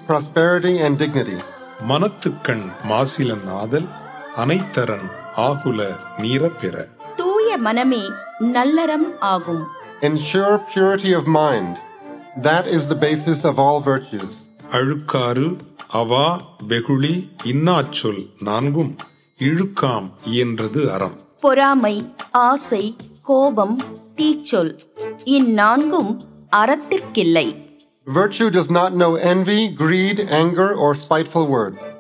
prosperity, and dignity. மனத்துக்கண் மாசிலன் ஆதல் அனைத்தரன் ஆகுல நீரப்பெற தூய மனமே நல்லறம் ஆகும் Ensure purity of mind. That is the basis of all virtues. அழுக்காறு அவா வெகுளி இன்னாச்சொல் நான்கும் இழுக்காம் இயன்றது அறம் பொறாமை ஆசை கோபம் தீச்சொல் இந்நான்கும் அறத்திற்கில்லை Virtue does not know envy, greed, anger, or spiteful words.